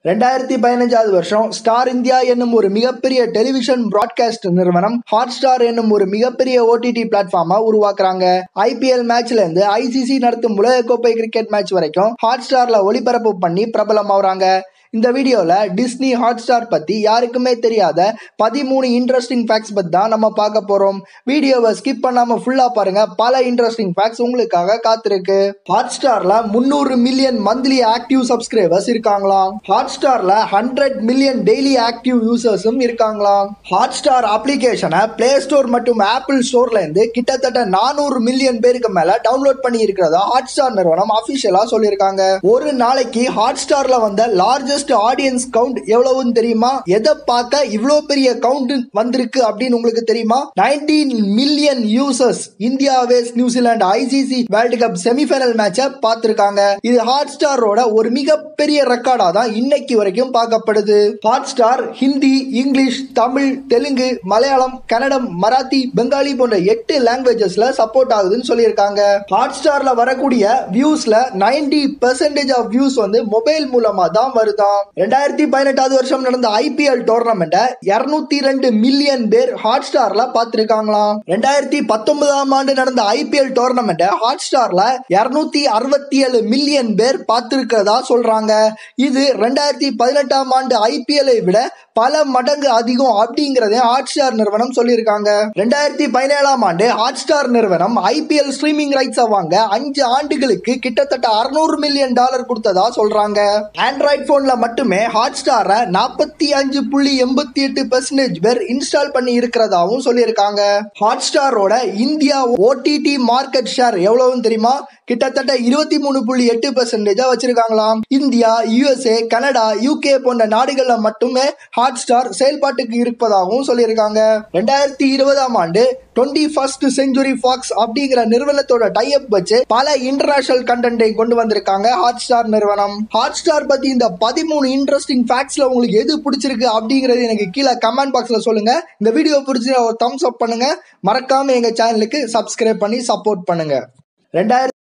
ரெண்டாயிரத்தி பதினஞ்சாவது வருஷம் ஸ்டார் இந்தியா என்னும் ஒரு மிகப்பெரிய டெலிவிஷன் பிராட்காஸ்ட் நிறுவனம் ஹாட் ஸ்டார் என்னும் ஒரு மிகப்பெரிய ஓடிடி பிளாட்ஃபார்மா உருவாக்குறாங்க ஐபிஎல் மேட்ச்ல இருந்து ஐசிசி நடத்தும் உலகக்கோப்பை கிரிக்கெட் மேட்ச் வரைக்கும் ஹாட் ஸ்டார்ல ஒளிபரப்பு பண்ணி பிரபலமாகறாங்க இந்த வீடியோல டிஸ்னி ஹாட் ஸ்டார் பத்தி யாருக்குமே தெரியாத பதிமூணு இன்ட்ரெஸ்டிங் ஃபேக்ட்ஸ் பத்தி தான் நம்ம பார்க்க போறோம் வீடியோவை ஸ்கிப் பண்ணாம ஃபுல்லா பாருங்க பல இன்ட்ரெஸ்டிங் ஃபேக்ட்ஸ் உங்களுக்காக காத்திருக்கு ஹாட் ஸ்டார்ல முந்நூறு மில்லியன் மந்த்லி ஆக்டிவ் சப்ஸ்கிரைபர்ஸ் இருக்காங்களாம் ஹாட் ஸ்டார்ல ஹண்ட்ரட் மில்லியன் டெய்லி ஆக்டிவ் யூசர்ஸும் இருக்காங்களாம் ஹாட் ஸ்டார் அப்ளிகேஷனை பிளே ஸ்டோர் மற்றும் ஆப்பிள் ஸ்டோர்ல இருந்து கிட்டத்தட்ட நானூறு மில்லியன் பேருக்கு மேல டவுன்லோட் பண்ணி இருக்கிறதா ஹாட் ஸ்டார் நிறுவனம் அபிஷியலா சொல்லியிருக்காங்க ஒரு நாளைக்கு ஹாட் ஸ்டார்ல வந்த லார்ஜஸ்ட் ஆடியன்ஸ் கவுண்ட் எவ்வளவுன்னு தெரியுமா எதை பார்க்க இவ்வளோ பெரிய கவுண்ட் வந்திருக்கு அப்படின்னு உங்களுக்கு தெரியுமா nineteen million users India versus New Zealand ICC world cup semifinal மேட்சை பார்த்திருக்காங்க இது ஹாட் ஸ்டாரோட ஒரு மிகப்பெரிய ரெக்கார்டா தான் இன்னைக்கு வரைக்கும் பார்க்கப்படுது Hotstar Hindi English Tamil Telugu Malayalam Kannada Marathi Bengali போன்ற எட்டு லாங்குவேஜஸ்ல சப்போர்ட் ஆகுதுன்னு சொல்லியிருக்காங்க ஹாட் ஸ்டார்ல வரக்கூடிய வியூஸ்ல நைன்டி பெர்சன்டேஜ் ஆஃப் வியூஸ் வந்து மொபைல் மூலமா தான் வருதாம் ரெண்டாயிரத்தி பதினெட்டாவது வருஷம் நடந்த ஐபிஎல் டோர்னமெண்ட்டை இருநூத்தி ரெண்டு மில்லியன் பேர் ஹாட் ஸ்டார்ல பார்த்திருக்காங்களாம் ரெண்டாயிரத்தி பத்தொன்பதாம் ஆண்டு நடந்த ஐபிஎல் டோர்னமெண்ட்டை ஹாட் ஸ்டார்ல இருநூத்தி அறுபத்தி ஏழு மில்லியன் பேர் பார்த்திருக்கிறதா சொல்றாங்க இது ரெண்டாயிரத்தி பதினெட்டாம் ஆண்டு ஐபிஎல்லை விட பல மடங்கு அதிகம் அப்படிங்கறத ஹாட் ஸ்டார் நிறுவனம் சொல்லியிருக்காங்க ரெண்டாயிரத்தி பதினேழாம் ஆண்டு ஹாட் ஸ்டார் நிறுவனம் ஐபிஎல் ஸ்ட்ரீமிங் ரைட்ஸை வாங்க அஞ்சு ஆண்டுகளுக்கு கிட்டத்தட்ட அறுநூறு மில்லியன் டாலர் கொடுத்ததா சொல்றாங்க ஆண்ட்ராய்ட் போன்ல மட்டுமே ஹாட் ஸ்டாரை நாற்பத்தி அஞ்சு புள்ளி எண்பத்தி எட்டு பெர்சன்டேஜ் பேர் இன்ஸ்டால் பண்ணி இருக்கிறதாவும் சொல்லியிருக்காங்க ஹாட் ஸ்டாரோட இந்தியா ஓடிடி மார்க்கெட் ஷேர் எவ்வளவுன்னு தெரியுமா கிட்டத்தட்ட இருபத்தி மூணு புள்ளி எட்டு பெர்சன்டேஜா வச்சிருக்காங்களாம் இந்தியா யுஎஸ்ஏ கனடா யூகே போன்ற நாடுகள்ல மட்டுமே ஹாட் ஸ்டார் செயல்பாட்டுக்கு இருப்பதாகவும் சொல்லியிருக்காங்க ரெண்டாயிரத்தி இருபதாம் ஆண்டு டுவெண்ட்டி ஃபர்ஸ்ட் செஞ்சுரி ஃபாக்ஸ் அப்படிங்கிற நிறுவனத்தோட டைப் வச்சு பல இன்டர்நேஷனல் கண்டென்ட்டை கொண்டு வந்திருக்காங்க ஹாட் ஸ்டார் நிறுவனம் ஹாட் ஸ்டார் பத்தி இந்த பதிமூணு இன்ட்ரெஸ்டிங் ஃபேக்ட்ஸ்ல உங்களுக்கு எது பிடிச்சிருக்கு அப்படிங்கறது எனக்கு கீழே கமெண்ட் பாக்ஸ்ல சொல்லுங்க இந்த வீடியோ பிடிச்சி ஒரு தம்ஸ் அப் பண்ணுங்க மறக்காம எங்க சேனலுக்கு சப்ஸ்கிரைப் பண்ணி சப்போர்ட் பண்ணுங்க ரெண்டாயிரத்தி